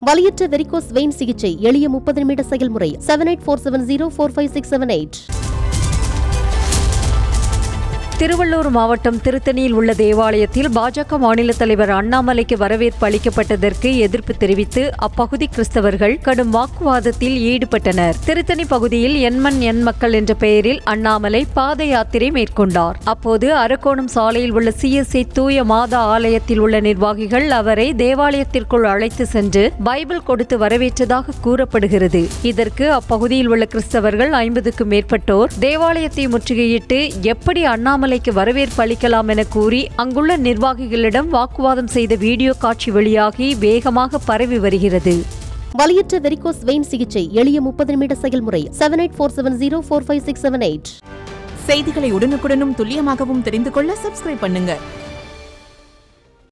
வலியற்ற varicose vein சிகிச்சை எளிய முப்பது நிமிட செயல்முறை seven eight four seven zero four five six seven eight Tiruvallur மாவட்டம் திருத்தணியில் உள்ள தேவாலயத்தில் பாஜக மாநில தலைவர் அண்ணாமலைக்கு வரவேற்பு அளிக்கப்பட்டதற்கு எதிர்ப்பு தெரிவித்து அப்பகுதி கிறிஸ்தவர்கள் கடும் வாக்குவாதத்தில் ஈடுபட்டனர் திருத்தணி பகுதியில் எண்மண் எண் மக்கள் என்ற பெயரில் அண்ணாமலை பாத யாத்திரை மேற்கொண்டார் அப்போது அரக்கோணம் சாலையில் உள்ள சிஎஸ்ஐ தூய மாதா ஆலயத்தில் உள்ள நிர்வாகிகள் அவரை தேவாலயத்திற்குள் அழைத்து சென்று பைபிள் கொடுத்து வரவேற்றதாக கூறப்படுகிறது இதற்கு அப்பகுதியில் உள்ள கிறிஸ்தவர்கள் ஐம்பதுக்கும் மேற்பட்டோர் தேவாலயத்தை முற்றுகையிட்டு எப்படி அண்ணாமலைக்கு வரவேற்பு அளிக்கலாம் என கூறி அங்குள்ள நிர்வாகிகளிடம் வாக்குவாதம் செய்த வீடியோ காட்சி வெளியாகி வேகமாக பரவி வருகிறது வலியற்ற வெரிகோஸ் வெயின் சிகிச்சை எளிய முப்பது நிமிட செயல்முறை seven eight four seven zero four five six seven eight செய்திகளை உடனுக்குடனும் துல்லியமாகவும் தெரிந்து கொள்ள சப்ஸ்கிரைப் பண்ணுங்க